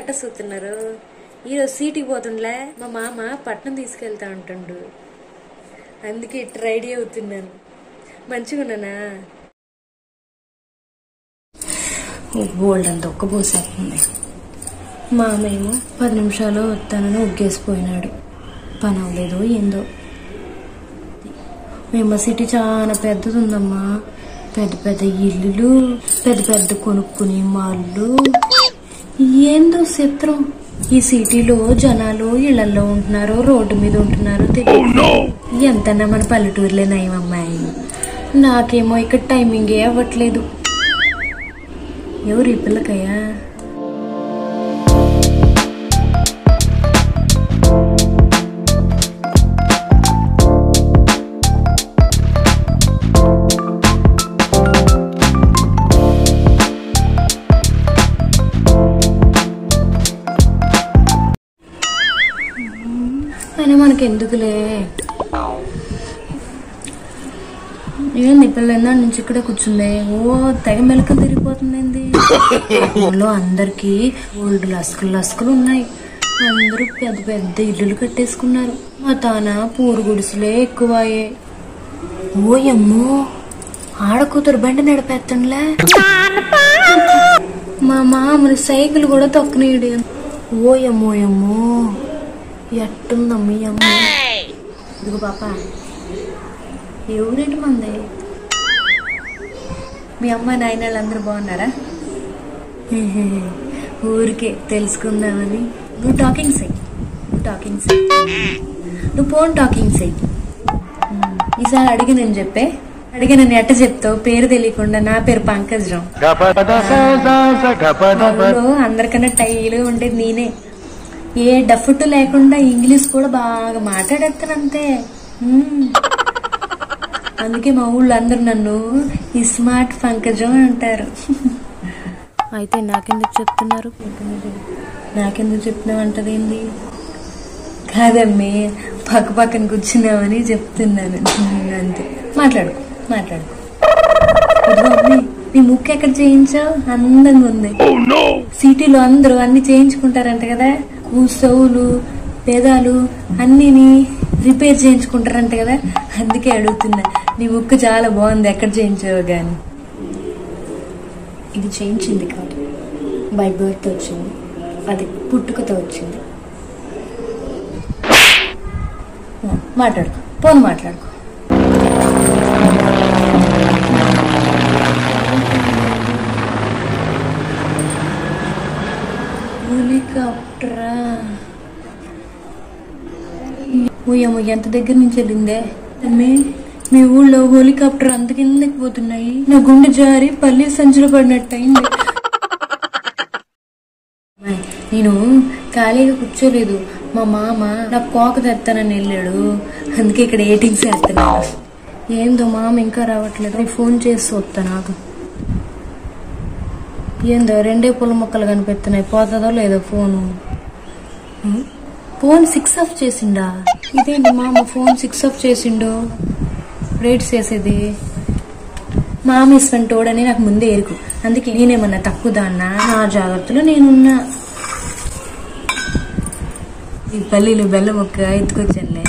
ఎట్ట చూస్తున్నారు ఈరోజు సీటుకి పోతుండలే మా మామ పట్నం తీసుకెళ్తా ఉంటుండు అందుకే ఇట్ట రెడీ అవుతున్నాను మంచిగా ఉన్నానా గోల్డ్ అంత ఒక్క పోసేస్తుంది మామేమో పది నిమిషాలు వస్తానని ఒగ్గేసిపోయినాడు పని అవ్వలేదు ఏందో మేము సిటీ చాలా పెద్దది ఉందమ్మా పెద్ద పెద్ద ఇల్లులు పెద్ద పెద్ద కొనుక్కుని మాళ్ళు ఏందో చిత్రం ఈ సిటీలో జనాలు ఇళ్లలో ఉంటున్నారు రోడ్డు మీద ఉంటున్నారు తెలియదు ఎంతన్నా మన పల్లెటూరులే నయమమ్మాయి నాకేమో ఇక్కడ టైమింగే అవ్వట్లేదు ఎవరు ఈ పిల్లకయ్యా అయినా మనకి ఎందుకులే ఏంది పిల్ల ఎందా నుంచి ఇక్కడే కూర్చుంది ఓ తెగ మెలకలు తిరిగిపోతుంది ఊళ్ళో అందరికి ఓల్డ్ లస్కులు లస్కులు ఉన్నాయి అందరూ పెద్ద పెద్ద ఇల్లులు కట్టేసుకున్నారు మా తాన పూరు గుడిసెలే ఎక్కువాయే ఓయమ్మో ఆడకూతురు బండి నడిపేత్తండ్లే మా మామని సైకిల్ కూడా తొక్కనీయడు ఓయమ్మోయమ్మో ఎట్టుందమ్మ ఈ అమ్మ ఇదిగో పాప ఎవరేంటి మంది మీ అమ్మ నాయన వాళ్ళందరూ బాగున్నారా ఊరికే తెలుసుకుందామని నువ్వు టాకింగ్ సై నువ్వు టాకింగ్ సై నువ్వు ఫోన్ టాకింగ్ సై ఈసారి అడిగి నేను చెప్పే అడిగి నన్ను ఎట్ట చెప్తావు పేరు తెలియకుండా నా పేరు పంకజ్రావు ఊళ్ళో అందరికన్నా టైలు ఉండేది నేనే ఏ డఫుట్ లేకుండా ఇంగ్లీష్ కూడా బాగా మాట్లాడేస్తానంతే మ్మ్. అందుకే మా ఊళ్ళో అందరు నన్ను ఈ స్మార్ట్ పంకజం అంటారు అయితే నాకెందుకు చెప్తున్నారు నాకెందుకు చెప్తున్నావు అంటదేంది కాదమ్మి పక్క పక్కన కూర్చున్నామని చెప్తున్నాను అంతే మాట్లాడుకో మాట్లాడుకో ఇదిగో అమ్మి, నీ ముక్కు ఎక్కడ చేయించావు అందంగా ఉంది సిటీలో అందరూ అన్ని చేయించుకుంటారంట కదా కూసవులు పేదాలు అన్నిని రిపేర్ చేయించుకుంటారంట కదా అందుకే అడుగుతున్నా నీ ముక్కు చాలా బాగుంది ఎక్కడ చేయించావు గాని ఇది చేయించింది కాదు బై బర్త్ వచ్చింది అది పుట్టుకతో వచ్చింది మాట్లాడుకో ఫోన్ మాట్లాడుకో హెలికాప్టరా ఓయమ్మ ఎంత దగ్గర నుంచి వెళ్ళిందే అమ్మే మీ ఊళ్ళో హెలికాప్టర్ అంత కిందకి పోతున్నాయి నా గుండె జారి పల్లి సంచులు పడినట్టు అయింది అమ్మాయి, నేను ఖాళీగా కూర్చోలేదు మా మామ నాకు కోక తెస్తానని వెళ్ళాడు అందుకే ఇక్కడ ఏటింగ్స్ వేస్తున్నాను ఏందో మామ ఇంకా రావట్లేదు నేను ఫోన్ చేసి వస్తా నాకు ఏందో రెండే పూల మొక్కలు కనిపిస్తున్నాయి పోతుందో లేదో ఫోను ఉం? ఫోన్ సిక్స్ ఆఫ్ చేసిండా ఇదేంటి మామ ఫోన్ సిక్స్ ఆఫ్ చేసిండు రేట్స్ చేసేది మామ ఇస్వంటోడని నాకు ముందే ఎరుకు అందుకే నేనేమన్నా తక్కువ దాన్నా నా జాగ్రత్తలో నేనున్నా ఈ పల్లీలు బెల్లం మొక్క ఎత్తుకొచ్చానులే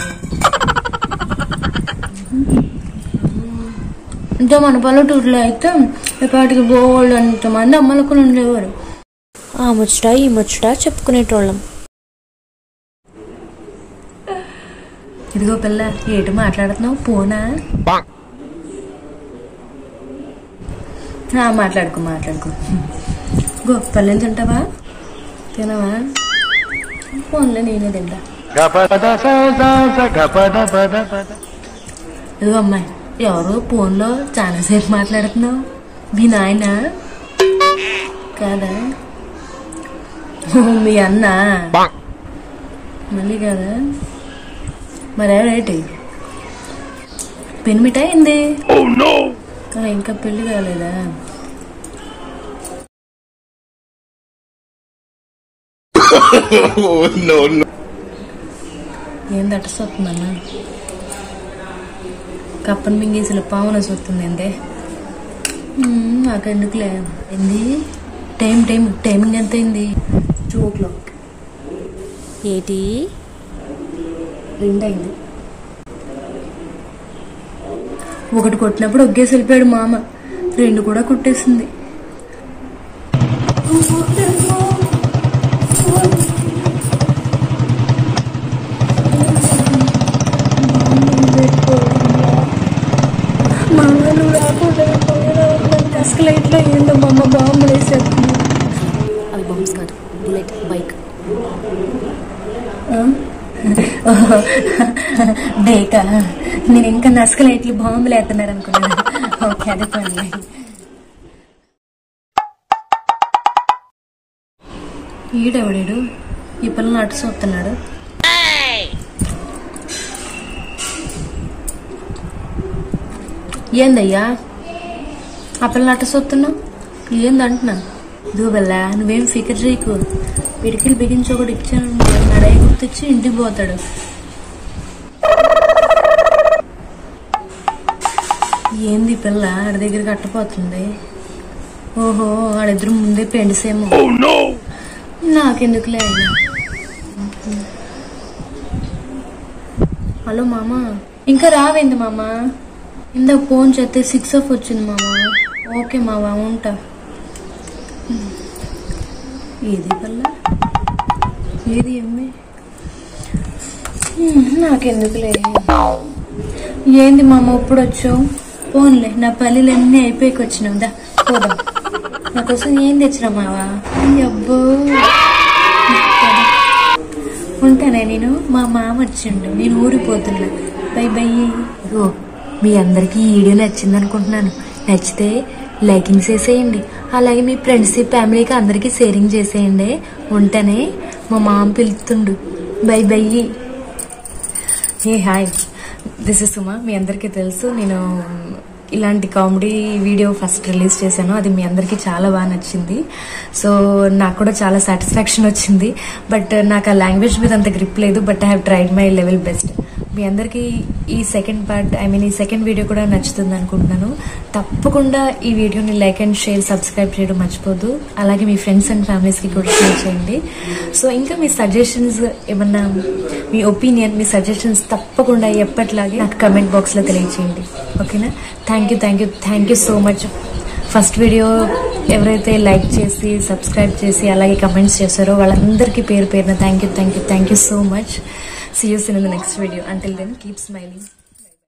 ఇంకా మన పల్లెటూరులో అయితే ఇప్పటికి బోళ్ళు అంతమంది అమ్మలకులు ఉండేవారు ఆ ముచ్చట ఈ ముచ్చట చెప్పుకునేటోళ్ళం ఇదిగో పిల్ల ఏటి మాట్లాడుతున్నావు పోనా ఆ, మాట్లాడుకో మాట్లాడుకో గో పల్లెలు తింటావా తినవా ఫోన్లో నేనే తింటా ఇదిగో అమ్మాయి ఎవరు ఫోన్లో చాలాసేపు మాట్లాడుతున్నావు మీ నాయన కాదా ఓ, మీ అన్న మళ్ళీ కాదా మరి ఎవరేటి పెన్ మిఠాయి అయింది ఇంకా పెళ్లి కాలేదా ఏందట సొత్తుందన్న కప్పని మింగేసిన పావున సొత్తుంది ఏందే నాకెందుకులే ఏంది టైం టైం టైమింగ్ ఎంత అయింది టూ ఓ క్లాక్ ఏటి రెండు అయింది ఒకటి కొట్టినప్పుడు ఒగ్గేసి వెళ్ళిపోయాడు మామ రెండు కూడా కొట్టేసింది మామూలు రాకుండా డస్క్ లైట్లో ఏందో బొమ్మ బాంబులు వేసేస్తుంది అవి బాంబ్స్ కాదు బుల్లెట్ బైక్ బేకా నేను ఇంకా నస్క లైట్లు బాంబులు వేస్తున్నారు అనుకున్నాను ఓకే అదే పని ఈడెవడాడు ఈ పిల్లని అటు చూస్తున్నాడు ఏందయ్యా ఆ పిల్లని అట్ట చూస్తున్నావు ఏందంటున్నా ఇదిగో బెల్లా నువ్వేం ఫికర్ చేయకు పిడికిలు బిగించి ఒకటి ఇచ్చాను నడై గుర్తొచ్చి ఇంటికి పోతాడు ఏంది ఈ పిల్ల ఆడి దగ్గరికి అట్టపోతుంది ఓహో ఆడిద్దరు ముందే పెండిసేమో నాకెందుకులే అయినా హలో మామ ఇంకా రావేంది మామ ఇందాక ఫోన్ చేస్తే సిక్స్ ఆఫ్ వచ్చింది మామ ఓకే మావా ఉంటా ఏది పల్ల ఏది ఎమ్మి నాకెందుకులే ఏంది మామ ఇప్పుడు వచ్చావు పోన్లే నా పల్లెలు అన్నీ అయిపోయాక వచ్చినావు దా పోదాం నా కోసం ఏం తెచ్చినా మావా అబ్బో ఉంటానే నేను మా మామ వచ్చిండు నేను ఊరిపోతున్నా బై బై ఓ మీ అందరికీ ఈ వీడియో నచ్చింది అనుకుంటున్నాను నచ్చితే లైకింగ్ చేసేయండి అలాగే మీ ఫ్రెండ్స్ ఫ్యామిలీకి అందరికీ షేరింగ్ చేసేయండి ఉంటేనే మా మామ పిలుతుండు bye bye hey hi this is Suma మీ అందరికీ తెలుసు నేను ఇలాంటి కామెడీ వీడియో ఫస్ట్ రిలీజ్ చేశాను అది మీ అందరికీ చాలా బాగా నచ్చింది సో నాకు కూడా చాలా సాటిస్ఫాక్షన్ వచ్చింది బట్ నాకు ఆ లాంగ్వేజ్ మీద అంత గ్రిప్ లేదు but I have tried my level best మీ అందరికీ ఈ సెకండ్ పార్ట్ ఐ మీన్ ఈ సెకండ్ వీడియో కూడా నచ్చుతుంది అనుకుంటున్నాను తప్పకుండా ఈ వీడియోని లైక్ అండ్ షేర్ సబ్స్క్రైబ్ చేయడం మర్చిపోద్దు అలాగే మీ ఫ్రెండ్స్ అండ్ ఫ్యామిలీస్కి కూడా షేర్ చేయండి సో ఇంకా మీ సజెషన్స్ ఏమన్నా మీ ఒపీనియన్ మీ సజెషన్స్ తప్పకుండా ఎప్పటిలాగే నాకు కమెంట్ బాక్స్లో తెలియచేయండి ఓకేనా thank you thank you thank you so much first video ఎవరైతే లైక్ చేసి సబ్స్క్రైబ్ చేసి అలాగే కమెంట్స్ చేశారో వాళ్ళందరికీ పేరు పేరున thank you thank you thank you so much see yous in the next video until then keep smiling